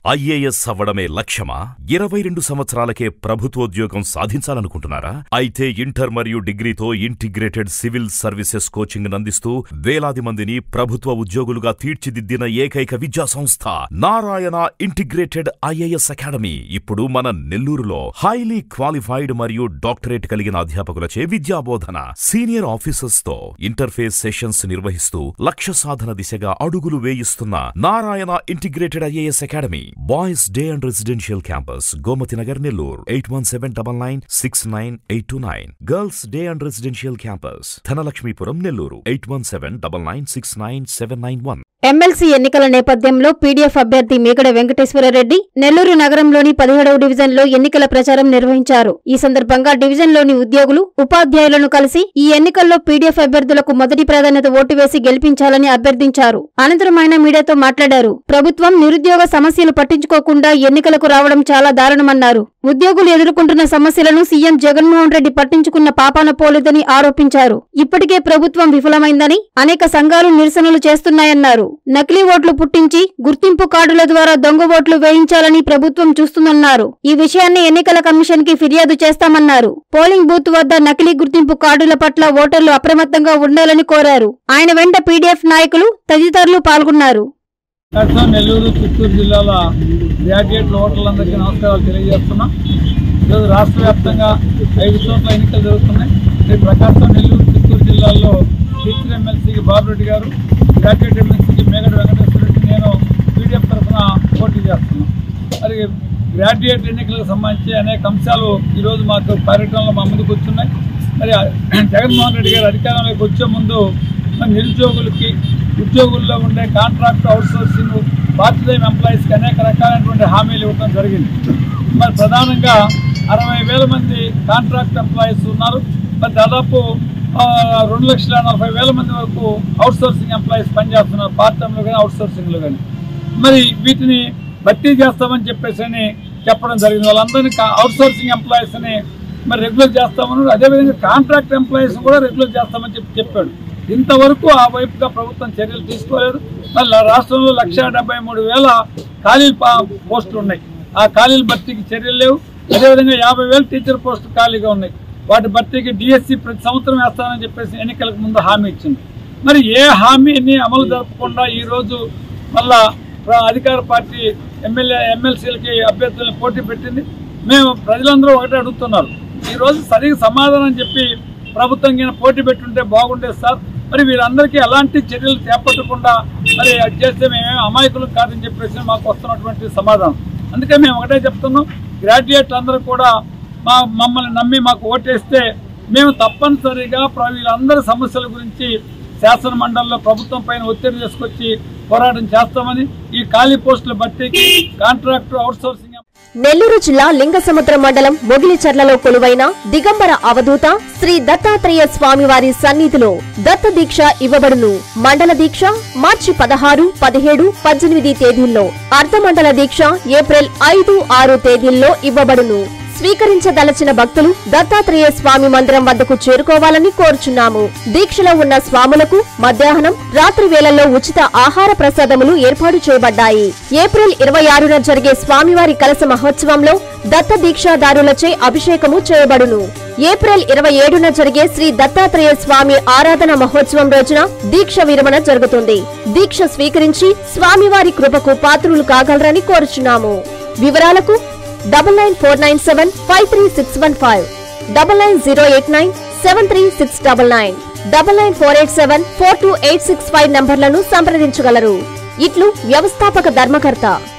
IAS అవ్వడమే లక్ష్యమా ఇరవై రెండు సంవత్సరాలకే ప్రభుత్వోద్యోగం సాధించాలనుకుంటున్నారా అయితే ఇంటర్ మరియు డిగ్రీతో ఇంటిగ్రేటెడ్ సివిల్ సర్వీసెస్ కోచింగ్ అందిస్తూ వేలాది మందిని ప్రభుత్వ ఉద్యోగులుగా తీర్చిదిద్దిన ఏకైక విద్యా సంస్థ నారాయణ ఇంటిగ్రేటెడ్ ఐఏఎస్ అకాడమీ ఇప్పుడు మన నెల్లూరులో హైలీ క్వాలిఫైడ్ మరియు డాక్టరేట్ కలిగిన అధ్యాపకులచే విద్యాబోధన సీనియర్ ఆఫీసర్స్ తో ఇంటర్ఫేస్ సెషన్స్ నిర్వహిస్తూ లక్ష్య సాధన దిశగా అడుగులు వేయిస్తున్న Narayana integrated IAS academy boys day and residential campus Gomathi Nagar Nellore eight one seven double nine six nine eight two nine girls day and residential campus Dhanalakshmipuram Nellore eight one seven double nine six nine seven nine one MLC ఎన్నికల నేపథ్యంలో PDF అభ్యర్థి మేకడ వెంకటేశ్వరరెడ్డి నెల్లూరు నగరంలోని పదిహేడవ డివిజన్లో ఎన్నికల ప్రచారం నిర్వహించారు ఈ సందర్భంగా డివిజన్లోని ఉద్యోగులు ఉపాధ్యాయులను కలిసి ఈ ఎన్నికల్లో పీడీఎఫ్ అభ్యర్థులకు మొదటి ప్రాధాన్యత ఓటు వేసి గెలిపించాలని అభ్యర్థించారు అనంతరం ఆయన మీడియాతో మాట్లాడారు ప్రభుత్వం నిరుద్యోగ సమస్యలు పట్టించుకోకుండా ఎన్నికలకు రావడం చాలా దారుణమన్నారు ఉద్యోగులు ఎదుర్కొంటున్న సమస్యలను సీఎం జగన్మోహన్ రెడ్డి పట్టించుకున్న పాపాన పోలేదని ఆరోపించారు ఇప్పటికే ప్రభుత్వం విఫలమైందని అనేక సంఘాలు నిరసనలు చేస్తున్నాయన్నారు నకిలీ ఓట్లు పుట్టించి గుర్తింపు కార్డుల ద్వారా దొంగ ఓట్లు వేయించాలని ప్రభుత్వం చూస్తుందన్నారు ఈ విషయాన్ని ఎన్నికల కమిషన్ కి ఫిర్యాదు చేస్తామన్నారు పోలింగ్ బూత్ వద్ద నకిలీ గుర్తింపు కార్డుల పట్ల ఓటర్లు అప్రమత్తంగా ఉండాలని కోరారు ఆయన వెంట పీడీఎఫ్ నాయకులు తదితరులు పాల్గొన్నారు ప్రస్తుతం నెల్లూరు చిత్తూరు జిల్లాల గ్రాడ్యుయేట్ ఓటర్లందరికీ నమస్కారాలు తెలియజేస్తున్నాం ఈరోజు రాష్ట్ర వ్యాప్తంగా ఐదు చోట్ల ఎన్నికలు జరుగుతున్నాయి రేపు ప్రకాశం నెల్లూరు చిత్తూరు జిల్లాల్లో టీచర్ ఎమ్మెల్సీకి బాబురెడ్డి గారు గ్రాడ్యుయేట్ ఎమ్మెల్సీకి మేగడ వెంకటేశ్వర రెడ్డి నేను పీడిఎఫ్ తరఫున పోటీ చేస్తున్నాం మరి గ్రాడ్యుయేట్ ఎన్నికలకు సంబంధించి అనేక అంశాలు ఈరోజు మాకు పర్యటనలో మా ముందుకు వచ్చున్నాయి మరి జగన్మోహన్ రెడ్డి గారు అధికారంలోకి వచ్చే ముందు మరి నిరుద్యోగులకి ఉద్యోగుల్లో ఉండే కాంట్రాక్ట్ అవుట్సోర్సింగ్ పార్ట్ టైం ఎంప్లాయీస్కి అనేక రకాలైనటువంటి హామీలు ఇవ్వడం జరిగింది మరి ప్రధానంగా అరవై వేల మంది కాంట్రాక్ట్ ఎంప్లాయీస్ ఉన్నారు మరి దాదాపు ఆ, రెండు లక్షల నలభై వేల మంది వరకు అవుట్సోర్సింగ్ ఎంప్లాయీస్ పనిచేస్తున్నారు పార్ట్ టైంలో కానీ అవుట్సోర్సింగ్లో కానీ మరి వీటిని భర్తీ చేస్తామని చెప్పేసి అని చెప్పడం జరిగింది వాళ్ళందరినీ అవుట్సోర్సింగ్ ఎంప్లాయీస్ని మరి రెగ్యులర్ చేస్తామని అదేవిధంగా కాంట్రాక్ట్ ఎంప్లాయీస్ కూడా రెగ్యులర్ చేస్తామని చెప్పి చెప్పాడు ఇంతవరకు ఆ వైపుగా ప్రభుత్వం చర్యలు తీసుకోలేదు మళ్ళీ రాష్ట్రంలో లక్ష డెబ్బై మూడు వేల ఖాళీ పోస్టులు ఉన్నాయి ఆ ఖాళీల భర్తీకి చర్యలు లేవు అదేవిధంగా యాభై వేల టీచర్ పోస్టులు ఖాళీగా ఉన్నాయి వాటి భర్తీకి డిఎస్సి ప్రతి సంవత్సరం వేస్తానని చెప్పేసి ఎన్నికలకు ముందు హామీ ఇచ్చింది మరి ఏ హామీని అమలు జరపకుండా ఈరోజు మళ్ళా ప్ర- అధికార పార్టీ ఎమ్మెల్యే ఎమ్మెల్సీలకి అభ్యర్థులను పోటీ పెట్టింది మేము ప్రజలందరూ ఒకటే అడుగుతున్నారు ఈరోజు సరిగ్గా సమాధానం చెప్పి ప్రభుత్వం కింద పోటీ పెట్టుంటే బాగుండేది సార్ మరి వీరందరికీ ఎలాంటి చర్యలు చేపట్టకుండా మరి అది చేస్తే మేమేం అమాయకులు కాదని చెప్పేసి మాకు వస్తున్నటువంటి సమాధానం అందుకే మేము ఒకటే చెప్తున్నాం గ్రాడ్యుయేట్ అందరూ కూడా మా మమ్మల్ని నమ్మి మాకు ఓటేస్తే మేము తప్పనిసరిగా ప్ర- వీళ్ళందరి సమస్యల గురించి శాసన మండలిలో ప్రభుత్వం పైన ఒత్తిడి తీసుకొచ్చి పోరాటం చేస్తామని ఈ ఖాళీ పోస్టుల భర్తీకి కాంట్రాక్టు అవుట్సోర్సింగ్ నెల్లూరు జిల్లా లింగసముద్రం మండలం మొగిలిచర్లలో కొలువైన దిగంబర అవధూత శ్రీ దత్తాత్రేయ స్వామివారి సన్నిధిలో దత్త దీక్ష ఇవ్వబడును మండల దీక్ష మార్చి పదహారు పదిహేడు పద్దెనిమిది తేదీల్లో అర్ధమండల దీక్ష ఏప్రిల్ ఐదు ఆరు తేదీల్లో ఇవ్వబడును స్వీకరించదలచిన భక్తులు దత్తాత్రేయ స్వామి మందిరం వద్దకు చేరుకోవాలని కోరుచున్నాము దీక్షలో ఉన్న స్వాములకు మధ్యాహ్నం రాత్రి వేళల్లో ఉచిత ఆహార ప్రసాదములు ఏర్పాటు చేయబడ్డాయి ఏప్రిల్ ఇరవై ఆరున జరిగే స్వామివారి కలస మహోత్సవంలో దత్త దీక్షాదారులచే అభిషేకము చేయబడును ఏప్రిల్ ఇరవై ఏడున జరిగే శ్రీ దత్తాత్రేయ స్వామి ఆరాధన మహోత్సవం రోజున దీక్ష విరమణ జరుగుతుంది దీక్ష స్వీకరించి స్వామివారి కృపకు పాత్రులు కాగలరని కోరుచున్నాము వివరాలకు double nine four nine seven five three six one five double nine zero eight nine seven three six double nine double nine four eight seven four two eight six five నంబర్లను సంప్రదించగలరు ఇట్లు వ్యవస్థాపక ధర్మకర్త